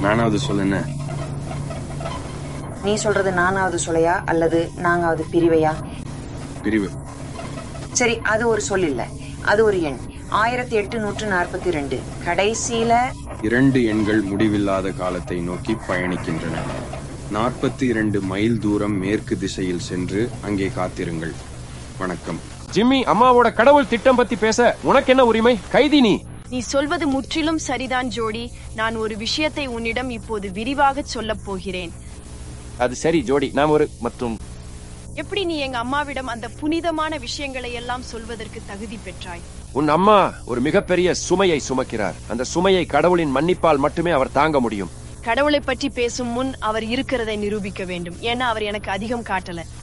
நானாவது சொல்லுன நீ சொல்றது நானாவது சொல்லையா அல்லது நாங்காவது பிரிவையா பிரிவு சரி அது ஒரு சொல் இல்ல அது ஒரு எண் ஆயிரத்தி எட்டுநூற்று நாற்பத்தி ரெண்டு கடைசியில இரண்டு எண்கள் முடிவில்லாத காலத்தை நோக்கி பயணிக்கின்றன நாற்பத்தி இரண்டு மைல் தூரம் மேற்கு திசையில் சென்று அங்கே காத்திருங்கள் வணக்கம் ஜிம்மி அம்மாவோட கடவுள் திட்டம் பத்தி பேச உனக்கு என்ன உரிமை கைதி நீ நீ சொல்வது முற்றிலும் சரிதான் ஜோடி நான் ஒரு விஷயத்தை உன்னிடம் இப்போது விரிவாக சொல்லப் போகிறேன் அது சரி ஜோடி நாம் ஒரு மற்றும் எப்படி நீ எங்க அம்மாவிடம் அந்த புனிதமான விஷயங்களை எல்லாம் சொல்வதற்கு தகுதி பெற்றாய் உன் அம்மா ஒரு மிகப்பெரிய சுமையை சுமக்கிறார் அந்த சுமையை கடவுளின் மன்னிப்பால் மட்டுமே அவர் தாங்க முடியும் கடவுளை பற்றி பேசும் முன் அவர் இருக்கிறதை நிரூபிக்க வேண்டும் ஏன்னா அவர் எனக்கு அதிகம் காட்டல